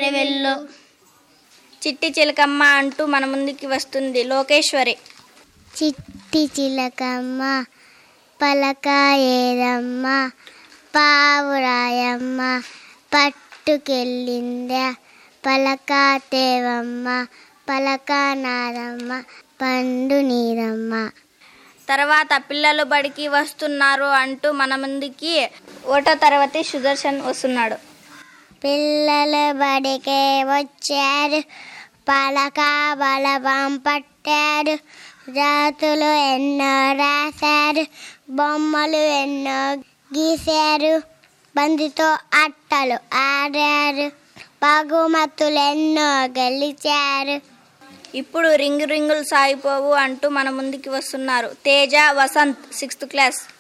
వెళ్ళు చిట్టి చిలకమ్మ అంటూ మన ముందుకి వస్తుంది లోకేశ్వరి చిట్టి చిలకమ్మ పలకాయేరమ్మ పావురాయమ్మ పట్టుకెళ్ళిందా పలకా తేవమ్మ పలకా నారమ్మ పండు నీరమ్మ తర్వాత పిల్లలు బడికి వస్తున్నారు అంటూ మన ముందుకి ఒకటో తరగతి సుదర్శన్ వస్తున్నాడు పిల్లలు బడికే వచ్చారు పలక బలపం పట్టారు రాతులు ఎన్నో రాశారు బొమ్మలు ఎన్నో గీశారు బంతితో అట్టలు ఆడారు బహుమతులు ఎన్నో గెలిచారు ఇప్పుడు రింగు రింగులు సాగిపోవు అంటూ మన ముందుకి వస్తున్నారు తేజ వసంత్ సిక్స్త్ క్లాస్